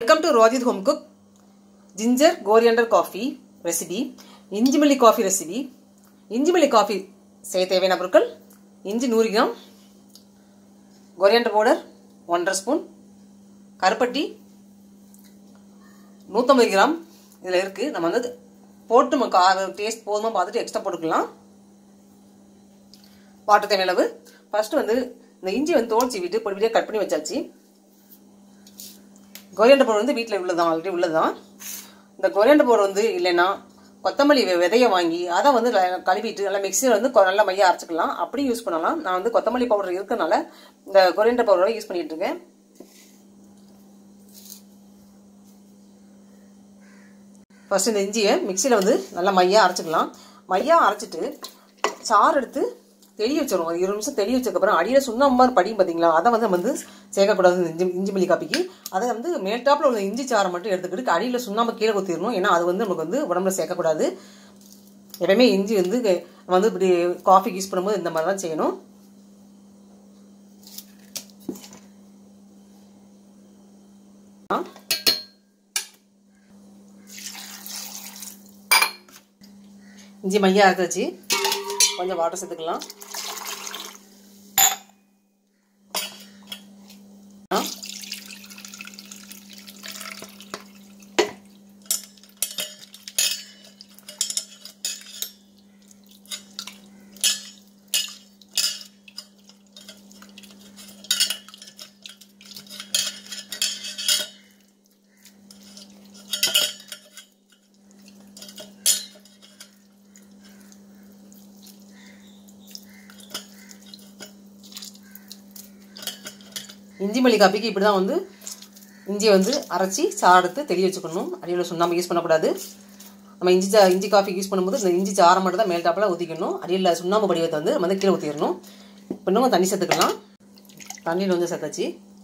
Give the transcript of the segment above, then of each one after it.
welcome to Rojith home cook ginger coriander coffee recipe இஞ்சி மல்லி coffee recipe இஞ்சி மல்லி காஃபி செய்ய தேவையான பொருட்கள் இஞ்சி நூறு கிராம் கொரியண்டர் பவுடர் ஒன்றரை ஸ்பூன் கருப்பட்டி நூற்றம்பது கிராம் இதில் இருக்குது நம்ம வந்து போட்டு நம்ம டேஸ்ட் போதுமா பார்த்துட்டு எக்ஸ்ட்ரா போட்டுக்கலாம் வாட்டர் தேவையான அளவு ஃபர்ஸ்ட் வந்து இந்த இஞ்சி வந்து தோல் சீவிட்டு பொடி பொடியாக கட் பண்ணி வச்சாச்சு கொரியண்டர் பவுடர் வந்து வீட்டில் உள்ளதான் ஆல்ரெடி உள்ளதான் இந்த கொரியண்டர் பவுடர் வந்து இல்லைன்னா கொத்தமல்லி விதையை வாங்கி அதை வந்து கழுவிட்டு நல்லா மிக்சியில் வந்து நல்லா மையாக அரைச்சிக்கலாம் அப்படி யூஸ் பண்ணலாம் நான் வந்து கொத்தமல்லி பவுடர் இருக்கனால இந்த கொரியண்டர் பவுடரை யூஸ் பண்ணிட்டு இருக்கேன் ஃபர்ஸ்ட் இந்த இஞ்சியை மிக்சியில் வந்து நல்லா மையாக அரைச்சிக்கலாம் மையாக அரைச்சிட்டு சாறு எடுத்து தெளிய வச்சிடும் ஒரு இருபது நிமிஷம் தெளிய வச்சதுக்கப்புறம் அடியில் சுண்ணாம்பார் படியும் பார்த்தீங்களா அதை வந்து வந்து சேர்க்கக்கூடாது இஞ்சி இஞ்சி மல்லி காப்பிக்கு அதை வந்து மேல்டாப்பில் உள்ள இஞ்சி சாரை மட்டும் எடுத்துக்கிட்டு அடியில் சுண்ணாம்பு கீழே ஊற்றிடணும் ஏன்னா அது வந்து நமக்கு வந்து உடம்புல சேர்க்கக்கூடாது எப்பயுமே இஞ்சி வந்து வந்து இப்படி காஃபிக்கு யூஸ் பண்ணும்போது இந்த மாதிரி தான் செய்யணும் இஞ்சி மையா அரைச்சாச்சு கொஞ்சம் வாட்டர் சேர்த்துக்கலாம் இஞ்சி மல்லி காப்பிக்கு இப்படி தான் வந்து இஞ்சியை வந்து அரைச்சி சாறு எடுத்து தெளிய வச்சுக்கணும் அடியில் சுண்ணாம்பு யூஸ் பண்ணக்கூடாது நம்ம இஞ்சி சா இஞ்சி காஃபி யூஸ் பண்ணும்போது இந்த இஞ்சி சாரை மட்டும் தான் மேல் டாப்பில் ஊற்றிக்கணும் அடியில் சுண்ணாம்பு படிவத்தை வந்து நம்ம வந்து கீழே ஊற்றிடணும் இப்போ இன்னும் தண்ணி சேர்த்துக்கலாம் தண்ணியில் வந்து சேர்த்தாச்சு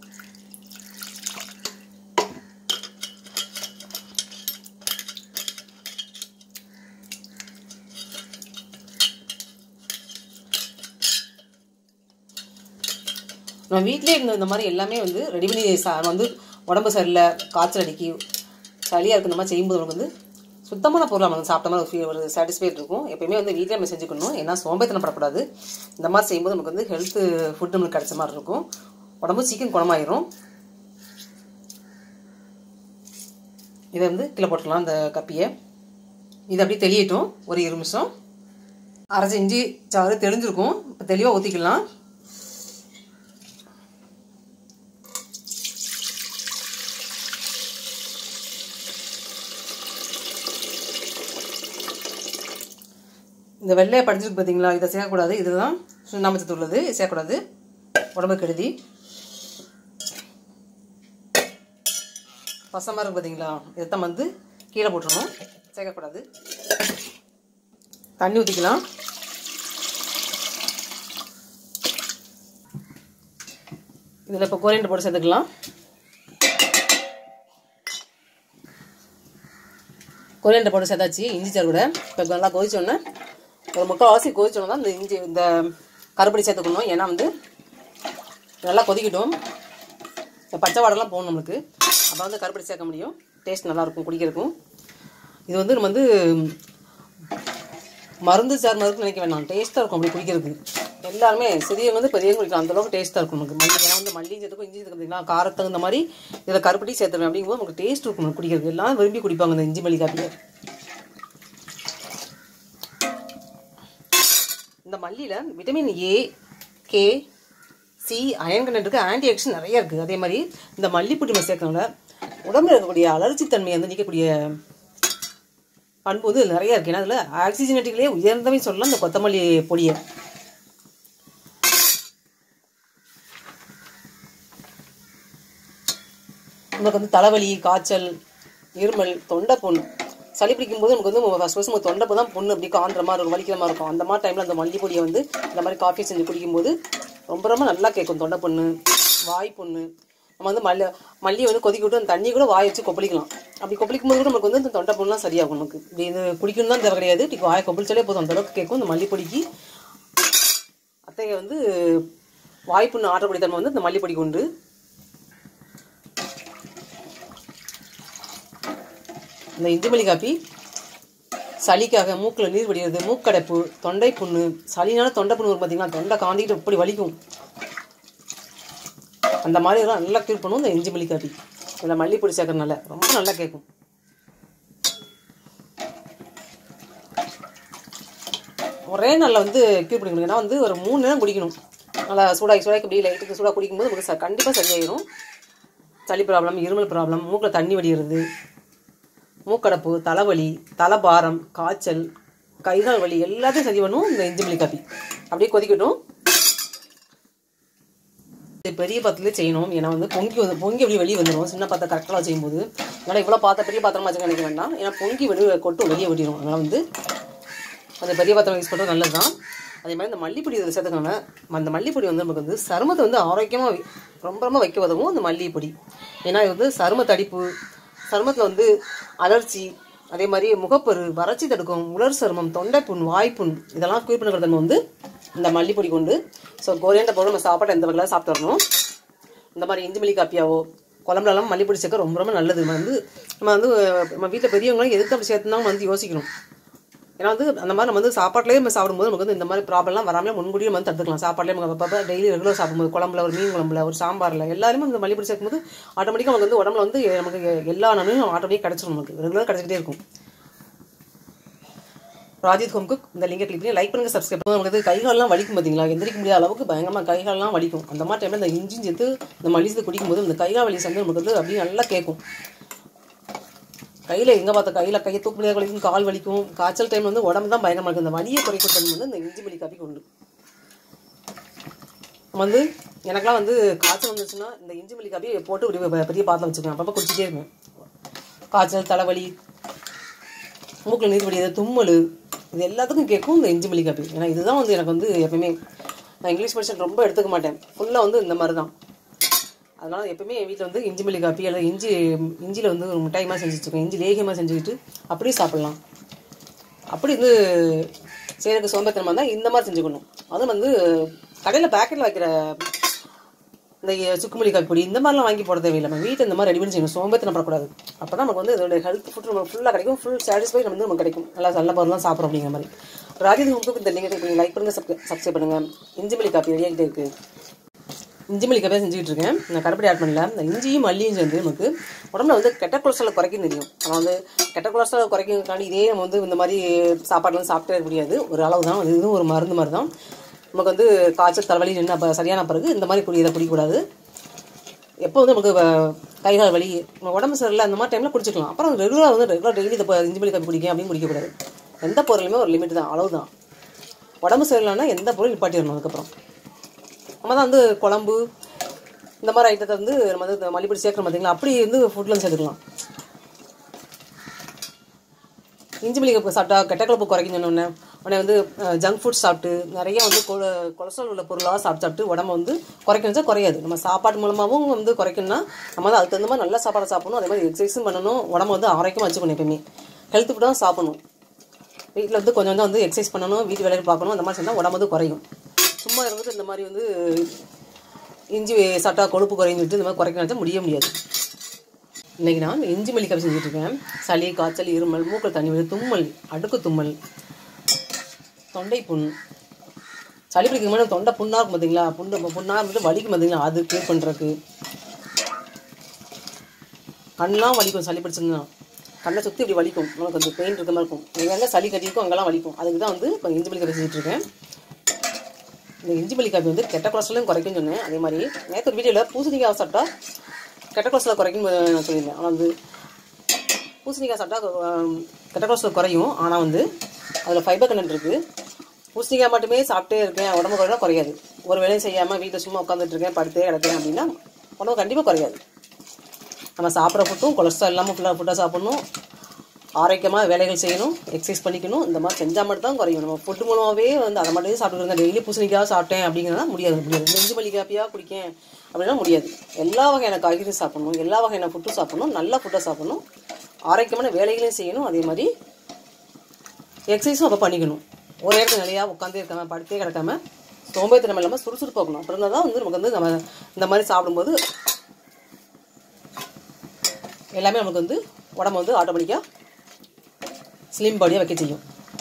நம்ம வீட்டிலே இருந்த இந்த மாதிரி எல்லாமே வந்து ரெடி பண்ணி வந்து உடம்பு சரியில்லை காய்ச்சல் அடிக்கி சளியாக இருக்கு இந்த மாதிரி செய்யும்போது நமக்கு வந்து சுத்தமான பொருள் நமக்கு சாப்பிட்ட மாதிரி ஒரு சாட்டிஸ்ஃபைட் இருக்கும் எப்பயுமே வந்து வீட்டிலே நம்ம செஞ்சுக்கணும் ஏன்னா சோம்பேத்தனப்படக்கூடாது இந்த மாதிரி செய்யும்போது நமக்கு வந்து ஹெல்த் ஃபுட் நம்மளுக்கு கிடைச்ச மாதிரி இருக்கும் உடம்பு சீக்கிரம் குணமாயிரும் இதை வந்து கீழே போட்டுக்கலாம் அந்த கப்பியை இது அப்படியே தெளியட்டும் ஒரு இரு நிமிஷம் அரைச்சி இஞ்சி சாறு தெளிஞ்சிருக்கும் இப்போ தெளிவாக ஊற்றிக்கலாம் இந்த வெள்ளையை படிச்சிருக்கு பார்த்தீங்களா இதை சேர்க்கக்கூடாது இதுதான் சுண்ணாம்பச்சத்து உள்ளது சேர்க்கக்கூடாது உடம்பு கெடுதி பசமாக இருக்கு பார்த்தீங்களா இதைத்தான் வந்து கீழே போட்டுருணும் சேர்க்கக்கூடாது தண்ணி ஊற்றிக்கலாம் இதில் இப்போ கோரியண்டர் போட்டு சேர்த்துக்கலாம் கோரியண்டர் போட்டு சேர்த்தாச்சு இஞ்சி சார் கூட இப்போ நல்லா கொதிச்சோன்னே ஒரு முக்கால்வாசி கொதிச்சோன்னா தான் இந்த இஞ்சி இந்த கருப்படி சேர்த்துக்கணும் ஏன்னா வந்து நல்லா கொதிக்கிட்டோம் இந்த பச்சை வாடெல்லாம் போகணும் நம்மளுக்கு அப்போ வந்து கருப்படி சேர்க்க முடியும் டேஸ்ட் நல்லாயிருக்கும் குடிக்கிறதுக்கும் இது வந்து நம்ம வந்து மருந்து சார் மருந்து நினைக்க வேணாம் டேஸ்ட்டாக இருக்கும் அப்படி குடிக்கிறதுக்கு எல்லாருமே சிறியவங்க வந்து பெரியவங்க குடிக்கலாம் அந்தளவுக்கு டேஸ்ட்டாக இருக்கும் நமக்கு மல்லி ஏன்னா வந்து மல்லி சேர்த்துக்கும் இஞ்சி சேர்த்துக்கும் பார்த்தீங்களா காரத்துக்கு தகுந்த மாதிரி இதில் கருப்பட்டி சேர்த்துருவேன் அப்படிங்கும்போது நமக்கு டேஸ்ட் இருக்கும் குடிக்கிறதுக்கு எல்லாம் விரும்பி குடிப்பாங்க இந்த இஞ்சி மல்லி காப்பியை இந்த மல்லியில் vitamin A K C iron content இருக்குது ஆன்டி ஆக்ஷன் நிறைய இருக்குது அதே மாதிரி இந்த மல்லிப்பொடி நம்ம சேர்க்கறதுனால உடம்புல இருக்கக்கூடிய அலர்ஜி தன்மையை வந்து நீக்கக்கூடிய பண்பு வந்து நிறைய இருக்குது ஏன்னா அதில் ஆக்சிஜனேட்டிக்லேயே உயர்ந்தவை சொல்லலாம் இந்த கொத்தமல்லி பொடியை நமக்கு வந்து தலைவலி காய்ச்சல் இருமல் தொண்டை புண் சளி பிடிக்கும் போது நமக்கு வந்து ஃபஸ்ட் ஃபஸ்ட் நமக்கு தொண்டை தான் புண்ணு அப்படி காண்ற மாதிரி இருக்கும் வலிக்கிற மாதிரி இருக்கும் அந்த மாதிரி டைமில் அந்த மல்லிப்பொடியை வந்து இந்த மாதிரி காஃபி செஞ்சு குடிக்கும்போது ரொம்ப ரொம்ப நல்லா கேட்கும் தொண்டை புண்ணு வாய் புண்ணு நம்ம வந்து மல்லி மல்லியை வந்து கொதிக்க விட்டு அந்த தண்ணி கூட வாய் வச்சு கொப்பளிக்கலாம் அப்படி கொப்பளிக்கும் போது கூட நமக்கு வந்து இந்த தொண்டை புண்ணுலாம் சரியாகும் நமக்கு இப்படி இது குடிக்கணும் தான் தேவை கிடையாது இப்படி வாயை கொப்பளிச்சாலே போதும் அந்த அளவுக்கு கேட்கும் இந்த மல்லிப்பொடிக்கு அத்தையை வந்து வாய்ப்புண்ணு ஆற்றக்கூடிய தன்மை வந்து இந்த மல்லிப்பொடிக்கு உண்டு இந்த இஞ்சி மல்லி காப்பி சளிக்காக மூக்கில் நீர் வடிகிறது மூக்கடைப்பு தொண்டை புண்ணு சளினால தொண்டை புண்ணு வரும் பார்த்தீங்கன்னா தொண்டை காந்திக்கிட்டு இப்படி வலிக்கும் அந்த மாதிரி எல்லாம் நல்லா க்யூர் பண்ணும் இந்த இஞ்சி மல்லி காப்பி இதில் மல்லிப்பொடி சேர்க்கறனால ரொம்ப நல்லா கேட்கும் ஒரே நாளில் வந்து க்யூர் பண்ணிக்கணும் ஏன்னா வந்து ஒரு மூணு நேரம் குடிக்கணும் நல்லா சூடாகி சூடாக்கி இப்படி லைட்டுக்கு சூடாக குடிக்கும்போது நமக்கு ச கண்டிப்பாக சரியாயிடும் சளி ப்ராப்ளம் இருமல் ப்ராப்ளம் மூக்கில் தண்ணி வடிகிறது மூக்கடப்பு தலைவலி தலைபாரம் காய்ச்சல் கைகால் வலி எல்லாத்தையும் சரி பண்ணும் இந்த இஞ்சி மல்லி காப்பி அப்படியே கொதிக்கட்டும் இது பெரிய பாத்திரத்திலே செய்யணும் ஏன்னா வந்து பொங்கி வந்து பொங்கி அப்படி வெளியே வந்துடும் சின்ன பாத்திரம் கரெக்டாக செய்யும்போது அதனால் இவ்வளோ பாத்திரம் பெரிய பாத்திரமா வச்சுக்க நினைக்க வேண்டாம் ஏன்னா பொங்கி வெளியே கொட்டும் வெளியே விடிடும் அதனால் வந்து அந்த பெரிய பாத்திரம் யூஸ் பண்ணுறது நல்லது தான் அதே மாதிரி இந்த மல்லிப்பொடி இதில் சேர்த்துக்கோங்க அந்த மல்லிப்பொடி வந்து நமக்கு வந்து சருமத்தை வந்து ஆரோக்கியமாக ரொம்ப ரொம்ப வைக்க உதவும் அந்த மல்லிப்பொடி ஏன்னா இது வந்து சரும தடிப்பு சருமத்தில் வந்து அலர்ச்சி அதே மாதிரி முகப்பரு வறட்சி தடுக்கும் உலர் சருமம் தொண்டை புண் வாய்ப்புண் இதெல்லாம் க்யூர் பண்ணுற தன்மை வந்து இந்த மல்லிப்பொடி கொண்டு ஸோ கோரியண்ட பொருள் நம்ம சாப்பாட்டை எந்த வகையில் சாப்பிட்டு வரணும் இந்த மாதிரி இஞ்சி மல்லி காப்பியாவோ குழம்புலலாம் மல்லிப்பொடி சேர்க்க ரொம்ப ரொம்ப நல்லது நம்ம வந்து நம்ம வந்து நம்ம வீட்டில் பெரியவங்களும் எதுக்கு அப்படி சேர்த்துனா வந்து யோசிக்கணும் ஏன்னா வந்து அந்த மாதிரி நம்ம வந்து சாப்பாட்டிலே நம்ம சாப்பிடும்போது நமக்கு வந்து இந்த மாதிரி ப்ராப்ளம்லாம் வராமல் முன்கூடியே நம்ம வந்து தடுத்துக்கலாம் சாப்பாட்டிலே நம்ம அப்பப்போ டெய்லி ரெகுலர் சாப்பிடும்போது குழம்புல ஒரு மீன் குழம்புல ஒரு சாம்பாரில் எல்லாருமே இந்த மல்லிப்பொடி சேர்க்கும்போது ஆட்டோமேட்டிக்காக நமக்கு வந்து உடம்புல வந்து நமக்கு எல்லா நன்மையும் ஆட்டோமேட்டிக் கிடச்சிடும் நமக்கு ரெகுலராக கிடச்சிக்கிட்டே இருக்கும் ராஜித் ஹோம் குக் இந்த லிங்கை கிளிக் பண்ணி லைக் பண்ணுங்க சப்ஸ்கிரைப் பண்ணுங்க உங்களுக்கு வந்து கைகாலெல்லாம் வலிக்கும் பார்த்தீங்களா எந்திரிக்க முடியாத அளவுக்கு பயங்கரமாக கைகாலெல்லாம் வலிக்கும் அந்த மாதிரி டைமில் இந்த இஞ்சி சேர்த்து இந்த மல்லி சேர்த்து குடிக்கும்போது இந்த கைகால் வலி வந்து நமக்கு வந்து அப்படியே நல்லா கேட்கும் கையில் எங்கே பார்த்த கையில் கையை தூக்க முடியாத வலிக்கும் கால் வலிக்கும் காய்ச்சல் டைம் வந்து உடம்பு தான் பயங்கரமாக இருக்கும் இந்த வலியை குறைக்கும் தன்மை வந்து இந்த இஞ்சி மல்லி காப்பி கொண்டு நம்ம வந்து எனக்கெல்லாம் வந்து காய்ச்சல் வந்துச்சுன்னா இந்த இஞ்சி மல்லி காப்பி போட்டு ஒரு பெ- பெரிய பாத்திரம் வச்சுக்கேன் அப்பப்போ குடிச்சிட்டே இருப்பேன் காய்ச்சல் தலைவலி மூக்கில் நீர் வடியாது தும்மல் இது எல்லாத்துக்கும் கேட்கும் இந்த இஞ்சி மல்லி காப்பி ஏன்னா இதுதான் வந்து எனக்கு வந்து எப்பயுமே நான் இங்கிலீஷ் மெடிசன் ரொம்ப எடுத்துக்க மாட்டேன் ஃபுல்லாக வந்து இந்த மாதிரி தான் அதனால எப்பயுமே என் வீட்டில் வந்து இஞ்சி மல்லி காப்பி அல்லது இஞ்சி இஞ்சியில் வந்து ஒரு மிட்டாயமாக செஞ்சு வச்சுருக்கேன் இஞ்சி லேகியமாக செஞ்சுக்கிட்டு அப்படியே சாப்பிட்லாம் அப்படி வந்து செய்யறதுக்கு சோம்பேத்தனமாக இருந்தால் இந்த மாதிரி செஞ்சுக்கணும் அதுவும் வந்து கடையில் பேக்கெட்டில் வைக்கிற இந்த சுக்குமல்லி காப்பி பொடி இந்த மாதிரிலாம் வாங்கி போட தேவையில்லை நம்ம வீட்டில் இந்த மாதிரி ரெடி பண்ணி செய்யணும் சோம்பேத்தனம் படக்கூடாது அப்போ தான் நமக்கு வந்து இதோட ஹெல்த் ஃபுட் நமக்கு ஃபுல்லாக கிடைக்கும் ஃபுல் சாட்டிஸ்ஃபை வந்து நமக்கு கிடைக்கும் நல்லா நல்ல பொருள்லாம் சாப்பிட்றோம் அப்படிங்கிற மாதிரி ராஜேந்திர உங்களுக்கு இந்த லிங்கை நீங்கள் லைக் பண்ணுங்கள் சப்ஸ்கிரைப் சப்ஸ்கிரைப் பண்ணுங்கள் இஞ்சி மல்லி காப்பி ரெடியாகிட்டே இருக்குது இஞ்சி மல்லி கப்பியாக செஞ்சுக்கிட்டு இருக்கேன் நான் கருப்படி ஆட் பண்ணல இந்த இஞ்சியும் மல்லியும் சேர்ந்து நமக்கு உடம்புல வந்து கெட்ட கொலஸ்ட்ரால் குறைக்கும் தெரியும் ஆனால் வந்து கெட்ட கொலஸ்ட்ரால் குறைக்கிறதுக்காண்டி இதே நம்ம வந்து இந்த மாதிரி சாப்பாடுலாம் சாப்பிட்டே இருக்க முடியாது ஒரு அளவு தான் அது இதுவும் ஒரு மருந்து மாதிரி தான் நமக்கு வந்து காய்ச்சல் தலைவலி நின்று அப்போ சரியான பிறகு இந்த மாதிரி குடி இதை குடிக்கக்கூடாது எப்போ வந்து நமக்கு வ- கை கால் வலி நம்ம உடம்பு சரியில்லை அந்த மாதிரி டைமில் குடிச்சிக்கலாம் அப்புறம் ரெகுலராக வந்து ரெகுலர் டெய்லி இதை இஞ்சி மல்லி காப்பி குடிக்க அப்படின்னு குடிக்கக்கூடாது எந்த பொருளுமே ஒரு லிமிட் தான் அளவு தான் உடம்பு சரியில்லைன்னா எந்த பொருளும் நிப்பாட்டிடணும் அதுக்கப்புறம் நம்ம தான் வந்து குழம்பு இந்த மாதிரி ஐட்டத்தை வந்து நம்ம வந்து இந்த மல்லிப்பொடி சேர்க்குறோம் பார்த்தீங்களா அப்படி வந்து ஃபுட்டில் சேர்த்துக்கலாம் இஞ்சி மல்லி கப்பு சாப்பிட்டா கெட்ட கலப்பு குறைக்கும் சொன்னோடனே உடனே வந்து ஜங்க் ஃபுட் சாப்பிட்டு நிறைய வந்து கொல கொலஸ்ட்ரால் உள்ள பொருளாக சாப்பிட்டு சாப்பிட்டு உடம்ப வந்து குறைக்கணும் குறையாது நம்ம சாப்பாடு மூலமாகவும் வந்து குறைக்கணும்னா நம்ம வந்து அதுக்கு தகுந்த மாதிரி நல்ல சாப்பாடு சாப்பிடணும் அதே மாதிரி எக்ஸசைஸும் பண்ணணும் உடம்ப வந்து ஆரோக்கியமாக வச்சுக்கணும் எப்பயுமே ஹெல்த் ஃபுட் தான் சாப்பிடணும் வீட்டில் வந்து கொஞ்சம் கொஞ்சம் வந்து எக்ஸசைஸ் பண்ணணும் வீட்டு வேலைகள் பார்க்கணும் அந்த மாதிரி செஞ்சால் உடம்பு வந்து குறையும் சும்மா இருந்துட்டு இந்த மாதிரி வந்து இஞ்சி சாப்பிட்டா கொழுப்பு குறையும் சொல்லிட்டு இந்த மாதிரி குறைக்கணும் முடிய முடியாது இன்னைக்கு நான் இஞ்சி மல்லி காப்பி செஞ்சுட்டு இருக்கேன் சளி காய்ச்சல் இருமல் மூக்கில் தண்ணி வருது தும்மல் அடுக்கு தும்மல் தொண்டை புண் சளி பிடிக்கும் முன்னாடி தொண்டை புண்ணாக இருக்கும் பார்த்தீங்களா புண்ணு புண்ணாக இருந்துட்டு வலிக்கும் பார்த்தீங்களா அது க்ளியர் பண்ணுறதுக்கு கண்ணெலாம் வலிக்கும் சளி பிடிச்சிருந்தா கண்ணை சுற்றி இப்படி வலிக்கும் நமக்கு கொஞ்சம் பெயின் இருக்க மாதிரி இருக்கும் எங்கெங்க சளி கட்டியிருக்கும் அங்கெல்லாம் வலிக்கும் அதுக்கு தான் வந்து இப்போ இஞ்சி மல்லி காப்பி செஞ்சுட்டு இருக்கேன் இந்த இஞ்சி மல்லி காப்பி வந்து கெட்ட கொலஸ்ட்ராலையும் குறைக்கும்னு சொன்னேன் அதே மாதிரி நேற்று ஒரு வீடியோவில் பூசணிக்காய் சாப்பிட்டா கெட்ட கொலஸ்ட்ரால் குறைக்கும் நான் சொல்லியிருந்தேன் ஆனால் வந்து பூசணிக்காய் சாப்பிட்டா ஆம், கெட்ட கொலஸ்ட்ரால் குறையும் ஆனால் வந்து அதில் ஃபைபர் கண்டென்ட் இருக்குது பூசணிக்காய் மட்டுமே சாப்பிட்டே இருக்கேன் உடம்பு குறையா குறையாது ஒரு வேலையும் செய்யாமல் வீட்டில் சும்மா உட்காந்துட்டு இருக்கேன் படுத்தே கிடக்கேன் அப்படின்னா உடம்பு கண்டிப்பாக குறையாது நம்ம சாப்பிட்ற ஃபுட்டும் கொலஸ்ட்ரால் இல்லாமல் ஃபுல்லாக ஃபுட்டாக சாப்பிடணும் ஆரோக்கியமாக வேலைகள் செய்யணும் எக்ஸசைஸ் பண்ணிக்கணும் இந்த மாதிரி செஞ்சால் மட்டும் தான் குறையும் நம்ம ஃபுட்டு மூலமாகவே வந்து அதை மட்டும் சாப்பிட்டு இருந்தால் டெய்லி பூசணிக்காய் சாப்பிட்டேன் அப்படிங்கிறதா முடியாது முடியாது நெஞ்சு மல்லி காப்பியாக குடிக்கேன் அப்படின்னா முடியாது எல்லா வகையான காய்கறியும் சாப்பிடணும் எல்லா வகையான ஃபுட்டும் சாப்பிடணும் நல்ல ஃபுட்டாக சாப்பிடணும் ஆரோக்கியமான வேலைகளையும் செய்யணும் அதே மாதிரி எக்ஸசைஸும் அப்போ பண்ணிக்கணும் ஒரே இடத்துல நிலையாக உட்காந்தே இருக்காம படுத்தே கிடக்காம சோம்பேறித்தனம் இல்லாமல் சுறுசுறுப்பாக இருக்கணும் அப்புறம் இருந்தால் தான் வந்து நமக்கு வந்து நம்ம இந்த மாதிரி சாப்பிடும்போது எல்லாமே நமக்கு வந்து உடம்பு வந்து ஆட்டோமேட்டிக்காக ஸ்லிம் பாடியாக வைக்க செய்யும்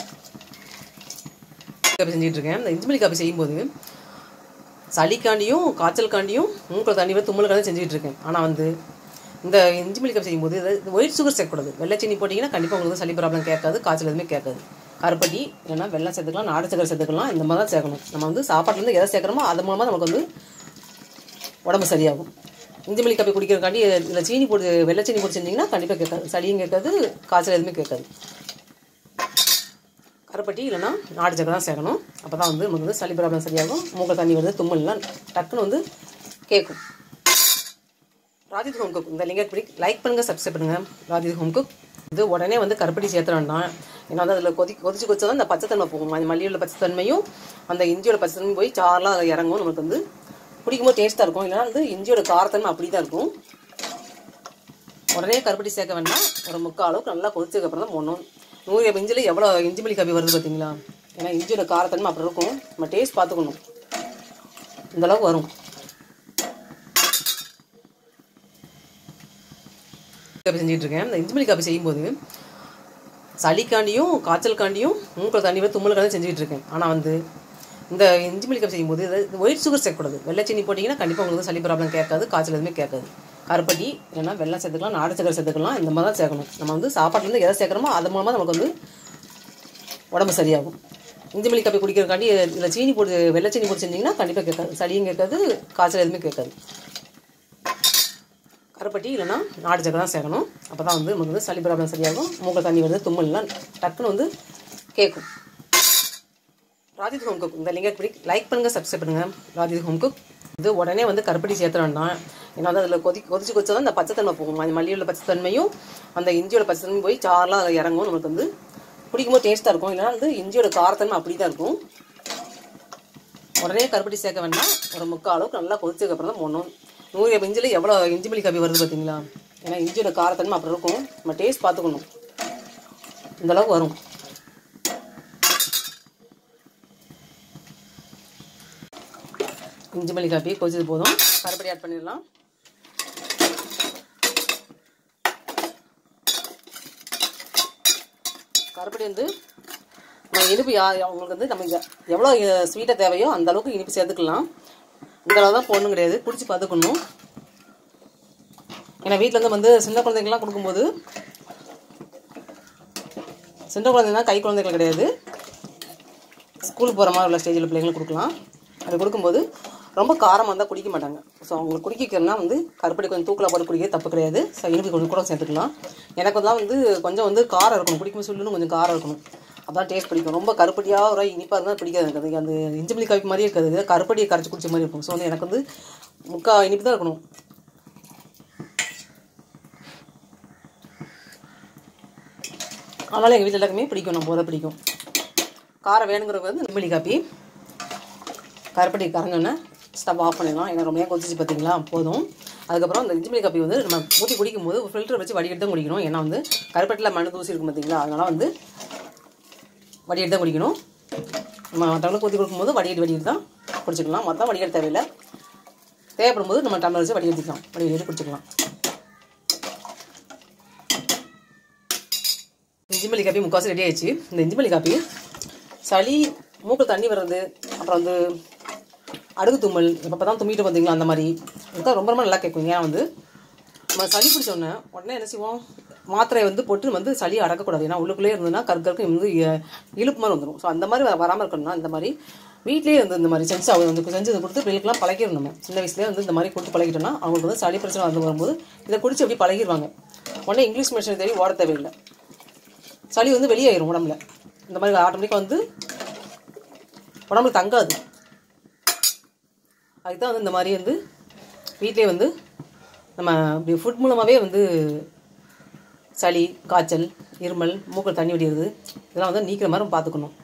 காப்பி செஞ்சுட்டு இருக்கேன் இந்த இஞ்சிமல்லி காப்பி செய்யும்போது சளிக்காண்டியும் காய்ச்சலுக்காண்டியும் மூக்கில் தண்ணி வர தும்மலுக்காண்டி செஞ்சுட்டு இருக்கேன் ஆனால் வந்து இந்த இஞ்சிமல்லி காப்பி செய்யும்போது ஒயிட் சுகர் சேர்க்கக்கூடாது வெள்ளை சீனி போட்டிங்கன்னா கண்டிப்பாக உங்களுக்கு சளி ப்ராப்ளம் கேட்காது காய்ச்சல் எதுவுமே கேட்காது கருப்பட்டி இல்லைன்னா வெள்ளம் சேர்த்துக்கலாம் நாடு சக்கரை சேர்த்துக்கலாம் இந்த மாதிரி தான் சேர்க்கணும் நம்ம வந்து சாப்பாட்டுலேருந்து எதை சேர்க்குறோமோ அது மூலமாக நமக்கு வந்து உடம்பு சரியாகும் இஞ்சிமல்லி காப்பி குடிக்கிறதுக்காண்டி இதில் சீனி போட்டு வெள்ளை சீனி போட்டு செஞ்சிங்கன்னா கண்டிப்பாக கேட்காது சளியும் கேட்காது காய்ச்சல் எதுவுமே கேட்காது கருப்பட்டி இல்லைன்னா நாடு சக்கரை தான் சேர்க்கணும் அப்போ தான் வந்து நமக்கு வந்து சளி ப்ராப்ளம் சரியாகும் மூக்க தண்ணி வருது தும்மல்லாம் டக்குன்னு வந்து கேட்கும் ராஜித் ஹோம் குக் இந்த லிங்கை பிடி லைக் பண்ணுங்கள் சப்ஸ்கிரைப் பண்ணுங்கள் ராஜித் ஹோம் குக் இது உடனே வந்து கருப்பட்டி சேர்த்த வேண்டாம் ஏன்னா வந்து அதில் கொதி கொதிச்சு கொதிச்சு தான் இந்த பச்சைத்தன்மை போகும் அந்த மல்லியோட பச்சைத்தன்மையும் அந்த இஞ்சியோட பச்சைத்தன்மையும் போய் சாரெலாம் அதில் இறங்கும் நமக்கு வந்து குடிக்கும்போது டேஸ்ட்டாக இருக்கும் இல்லைன்னா வந்து இஞ்சியோட காரத்தன்மை அப்படி தான் இருக்கும் உடனே கருப்பட்டி சேர்க்க வேண்டாம் ஒரு முக்கால் அளவுக்கு நல்லா கொதிச்சதுக்கு அப்புறம் தான் போடணும் நூறு இஞ்சில் எவ்வளோ இஞ்சி மல்லி காப்பி வருது பார்த்தீங்களா ஏன்னா இஞ்சியோட காரத்தன்மை அப்படி இருக்கும் நம்ம டேஸ்ட் பார்த்துக்கணும் இந்த அளவுக்கு வரும் காப்பி செஞ்சுட்டு இருக்கேன் இந்த இஞ்சி மல்லி காப்பி செய்யும்போது சளிக்காண்டியும் காய்ச்சலுக்காண்டியும் மூக்கில் தண்ணி வர தும்மலுக்காண்டி செஞ்சுட்டு இருக்கேன் ஆனால் வந்து இந்த இஞ்சி மல்லி காப்பி செய்யும்போது ஒயிட் சுகர் சேர்க்கக்கூடாது வெள்ளை சீனி போட்டிங்கன்னா கண்டிப்பாக உங்களுக்கு சளி ப்ராப்ளம் கேட்காது காய்ச்சல் எதுவுமே கேட்காது கருப்பட்டி இல்லைன்னா வெள்ளம் சேர்த்துக்கலாம் நாடு சக்கரை சேர்த்துக்கலாம் இந்த மாதிரி தான் சேர்க்கணும் நம்ம வந்து சாப்பாட்டுலேருந்து எதை சேர்க்குறோமோ அது மூலமாக நமக்கு வந்து உடம்பு சரியாகும் இஞ்சி மல்லி காப்பி குடிக்கிறதுக்காண்டி இதில் சீனி போட்டு வெள்ளை சீனி போட்டு செஞ்சிங்கன்னா கண்டிப்பாக கேட்காது சளியும் கேட்காது காய்ச்சல் எதுவுமே கேட்காது கருப்பட்டி இல்லைன்னா நாடு சக்கரை தான் சேர்க்கணும் அப்போ தான் வந்து நமக்கு வந்து சளி ப்ராப்ளம் சரியாகும் மூக்கில் தண்ணி வருது தும்மல்லாம் டக்குன்னு வந்து கேட்கும் ராஜித் ஹோம் குக் இந்த லிங்கை பிடி லைக் பண்ணுங்கள் சப்ஸ்கிரைப் பண்ணுங்கள் ராஜித் ஹோம் குக் இது உடனே வந்து கருப்பட்டி சேர்த்த வேண்டாம் ஏன்னா வந்து அதில் கொதி கொதிச்சு கொதிச்சு தான் இந்த பச்சைத்தன்மை போகும் அந்த மல்லியோட பச்சைத்தன்மையும் அந்த இஞ்சியோட பச்சைத்தன்மையும் போய் சாரெலாம் அதில் இறங்கும் நமக்கு வந்து குடிக்கும்போது டேஸ்ட்டாக இருக்கும் இல்லைன்னா வந்து இஞ்சியோட காரத்தன்மை அப்படி தான் இருக்கும் உடனே கருப்பட்டி சேர்க்க வேண்டாம் ஒரு முக்கால் அளவுக்கு நல்லா கொதிச்சதுக்கு அப்புறம் தான் போடணும் நூறு இஞ்சில் எவ்வளோ இஞ்சி மல்லி காப்பி வருது பார்த்தீங்களா ஏன்னா இஞ்சியோட காரத்தன்மை அப்படி இருக்கும் நம்ம டேஸ்ட் பார்த்துக்கணும் இந்த அளவுக்கு வரும் இஞ்சி மல்லி காப்பி கொதிச்சது போதும் கருப்பட்டி ஆட் பண்ணிடலாம் கருப்பட்டி வந்து நம்ம இனிப்பு யா அவங்களுக்கு வந்து நம்ம எ- எவ்வளோ ஸ்வீட்டாக தேவையோ அந்த அளவுக்கு இனிப்பு சேர்த்துக்கலாம் இந்த அளவு தான் போடணும் கிடையாது குடிச்சு பார்த்துக்கணும் ஏன்னா வீட்டில் இருந்து வந்து சின்ன குழந்தைங்கலாம் கொடுக்கும்போது சின்ன குழந்தைங்கன்னா கை குழந்தைகள் கிடையாது ஸ்கூலுக்கு போகிற மாதிரி உள்ள ஸ்டேஜில் பிள்ளைங்களுக்கு கொடுக்கலாம் அது கொடுக்கும்போது ரொம்ப காரமாக இருந்தால் குடிக்க மாட்டாங்க ஸோ அவங்களுக்கு குடிக்கிறதுனா வந்து கருப்படி கொஞ்சம் தூக்கில் போட்டு குடிக்கிறது தப்பு கிடையாது ஸோ இனிப்பு கொஞ்சம் கூட சேர்த்துக்கலாம் எனக்கு தான் வந்து கொஞ்சம் வந்து காரம் இருக்கணும் குடிக்கும்போது சொல்லுன்னு கொஞ்சம் காரம் இருக்கணும் அதான் டேஸ்ட் பிடிக்கும் ரொம்ப கருப்பட்டியாக ஒரு இனிப்பாக இருந்தால் பிடிக்காது எனக்கு அது அந்த இஞ்சி மல்லி காப்பி மாதிரியே இருக்காது இது கருப்பட்டியை கரைச்சி குடிச்ச மாதிரி இருக்கும் ஸோ வந்து எனக்கு வந்து முக்கா இனிப்பு தான் இருக்கணும் அதனால் எங்கள் வீட்டில் எல்லாருக்குமே பிடிக்கும் நம்ம போதை பிடிக்கும் காரம் வேணுங்கிறவங்க வந்து நெம்மலி காப்பி கருப்பட்டி கரைஞ்சோன்னே ஸ்டவ் ஆஃப் பண்ணிடலாம் ஏன்னா ரொம்ப நேரம் கொதிச்சு பார்த்தீங்களா போதும் அதுக்கப்புறம் அந்த இஞ்சிமல்லி காப்பி வந்து நம்ம ஊற்றி குடிக்கும் போது ஃபில்டர் வச்சு வடிகட்டு தான் குடிக்கணும் ஏன்னா வந்து கருப்பட்டியில் மண் தூசி இருக்கும் பார்த்தீங்களா அதனால் வந்து வடிகட்டு தான் குடிக்கணும் நம்ம மற்றவங்களுக்கு ஊற்றி கொடுக்கும்போது வடிகட்டி வடிகட்டி தான் குடிச்சிக்கலாம் மொத்தம் வடிகட்ட தேவையில்லை தேவைப்படும் போது நம்ம டம்ளர் வச்சு வடிகட்டிக்கலாம் வடிகட்டி குடிச்சிக்கலாம் இஞ்சிமல்லி காப்பி முக்கால்வாசி ரெடி ஆயிடுச்சு இந்த இஞ்சிமல்லி காப்பி சளி மூக்கு தண்ணி வர்றது அப்புறம் வந்து அடுக்கு தும்மல் எப்போ தான் தும்மிட்டு வந்தீங்களா அந்த மாதிரி இதுதான் ரொம்ப ரொம்ப நல்லா கேட்கும் ஏன்னா வந்து நம்ம சளி பிடிச்ச உடனே உடனே என்ன செய்வோம் மாத்திரையை வந்து போட்டு வந்து சளி அடக்கக்கூடாது ஏன்னா உள்ளுக்குள்ளே இருந்ததுன்னா கற்கருக்கு வந்து இ- இழுப்பு மாதிரி வந்துடும் ஸோ அந்த மாதிரி வராமல் இருக்கணும்னா இந்த மாதிரி வீட்லேயே வந்து இந்த மாதிரி செஞ்சு அவங்க வந்து செஞ்சு இதை கொடுத்து பிள்ளைக்கெல்லாம் பழகிடணும் நம்ம சின்ன வயசுலேயே வந்து இந்த மாதிரி கொடுத்து பழகிட்டோம்னா அவங்களுக்கு வந்து சளி பிரச்சனை வந்து வரும்போது இதை குடிச்சு அப்படி பழகிடுவாங்க உடனே இங்கிலீஷ் மெடிசன் தேடி ஓட தேவையில்லை சளி வந்து வெளியாயிரும் உடம்புல இந்த மாதிரி ஆட்டோமேட்டிக்காக வந்து உடம்புல தங்காது அதுதான் வந்து இந்த மாதிரி வந்து வீட்டிலே வந்து நம்ம இப்படி ஃபுட் மூலமாகவே வந்து சளி காய்ச்சல் இருமல் மூக்கில் தண்ணி வடிகிறது இதெல்லாம் வந்து நீக்கிற மாதிரி நம்ம பார்த்துக்கணும்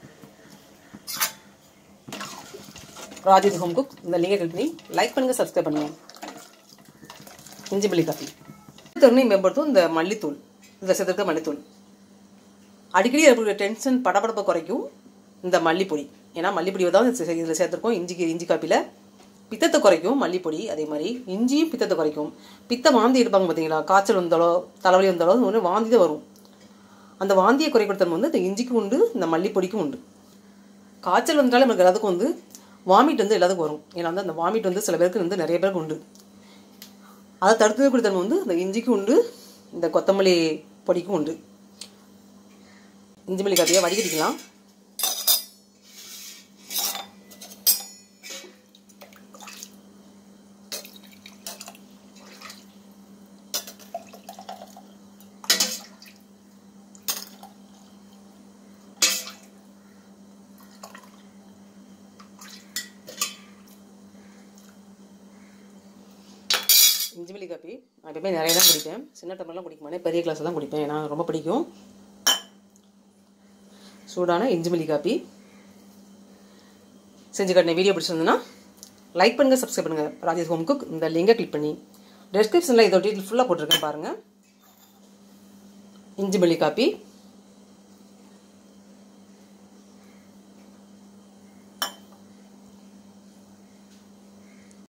ராஜித் ஹோம் குக் இந்த லிங்கை கிளிக் பண்ணி லைக் பண்ணுங்கள் சப்ஸ்கிரைப் பண்ணுங்கள் இஞ்சி மல்லி காப்பி தருணை மேம்படுத்தும் இந்த மல்லித்தூள் இந்த செதுக்க மல்லித்தூள் அடிக்கடி ஏற்படுற டென்ஷன் படபடப்பை குறைக்கும் இந்த மல்லிப்பொடி ஏன்னா மல்லிப்பொடி தான் இதில் சேர்த்துருக்கோம் இஞ்சிக்கு இஞ்சி காப்பியில் பித்தத்தை குறைக்கும் மல்லிப்பொடி அதே மாதிரி இஞ்சியும் பித்தத்தை குறைக்கும் பித்த வாந்தி இருப்பாங்க பார்த்தீங்களா காய்ச்சல் வந்தாலோ தலைவலி வந்தாலோ ஒன்று வாந்தி தான் வரும் அந்த வாந்தியை குறைக்கிறதன் வந்து இந்த இஞ்சிக்கும் உண்டு இந்த மல்லிப்பொடிக்கும் உண்டு காய்ச்சல் வந்தாலும் நமக்கு எல்லாத்துக்கும் வந்து வாமிட் வந்து எல்லாத்துக்கும் வரும் ஏன்னா வந்து அந்த வாமிட் வந்து சில பேருக்கு வந்து நிறைய பேருக்கு உண்டு அதை தடுத்து கொடுத்தன்மை வந்து இந்த இஞ்சிக்கும் உண்டு இந்த கொத்தமல்லி பொடிக்கும் உண்டு இஞ்சி மல்லி காப்பியை வடிகட்டிக்கலாம் இஞ்சி மல்லி காப்பி நான் எப்பவுமே நிறைய தான் குடிப்பேன் சின்ன டம்ளர்லாம் குடிக்க மாட்டேன் பெரிய கிளாஸ் தான் குடிப்பேன் ஏன்னா ரொம்ப பிடிக்கும் சூடான இஞ்சி மல்லி காப்பி செஞ்சு காட்டின வீடியோ பிடிச்சிருந்ததுன்னா லைக் பண்ணுங்கள் சப்ஸ்கிரைப் பண்ணுங்கள் ராஜேஷ் ஹோம் குக் இந்த லிங்கை கிளிக் பண்ணி டெஸ்கிரிப்ஷனில் இதோட டீட்டெயில் ஃபுல்லாக போட்டிருக்கேன் பாருங்கள் இஞ்சி மல்லி காப்பி